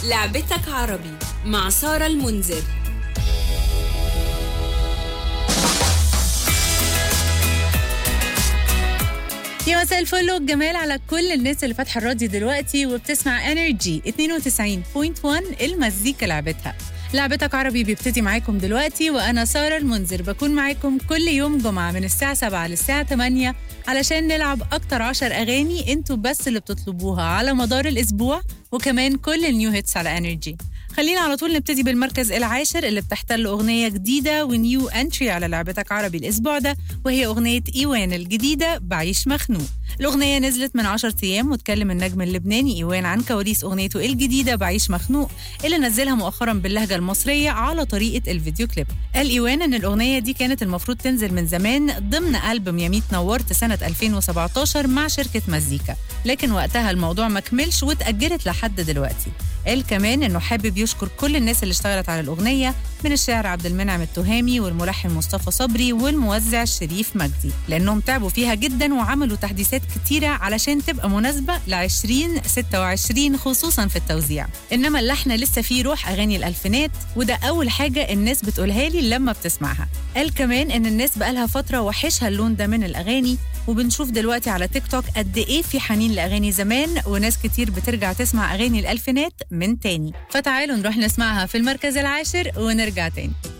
لعبتك عربي مع سارة المنذر يا مساء الفل والجمال على كل الناس اللي فاتحه الراديو دلوقتي وبتسمع انرجي 92.1 المزيكا لعبتها لعبتك عربي بيبتدي معاكم دلوقتي وانا ساره المنذر بكون معاكم كل يوم جمعه من الساعه 7 للساعه 8 علشان نلعب اكتر 10 اغاني انتوا بس اللي بتطلبوها على مدار الاسبوع وكمان كل النيو هيتس على انرجي خلينا على طول نبتدي بالمركز العاشر اللي بتحتل أغنية جديدة ونيو انتري على لعبتك عربي الأسبوع ده وهي أغنية إيوان الجديدة بعيش مخنوق الأغنية نزلت من 10 أيام وتكلم النجم اللبناني إيوان عن كواليس أغنيته الجديدة بعيش مخنوق اللي نزلها مؤخرا باللهجة المصرية على طريقة الفيديو كليب قال إيوان إن الأغنية دي كانت المفروض تنزل من زمان ضمن ألبوم يميت نورت سنة 2017 مع شركة مزيكا لكن وقتها الموضوع مكملش واتأجلت لحد دلوقتي قال كمان انه حابب يشكر كل الناس اللي اشتغلت على الاغنيه من الشاعر عبد المنعم التهامي والملحن مصطفى صبري والموزع شريف مجدي لانهم تعبوا فيها جدا وعملوا تحديثات كتيره علشان تبقى مناسبه ل 2026 خصوصا في التوزيع انما اللحن لسه فيه روح اغاني الالفينات وده اول حاجه الناس بتقولها لي لما بتسمعها قال كمان ان الناس بقالها فتره وحشها اللون ده من الاغاني وبنشوف دلوقتي على تيك توك قد ايه في حنين لاغاني زمان وناس كتير بترجع تسمع اغاني الالفينات من تاني فتعالوا نروح نسمعها في المركز العاشر ونرجع تاني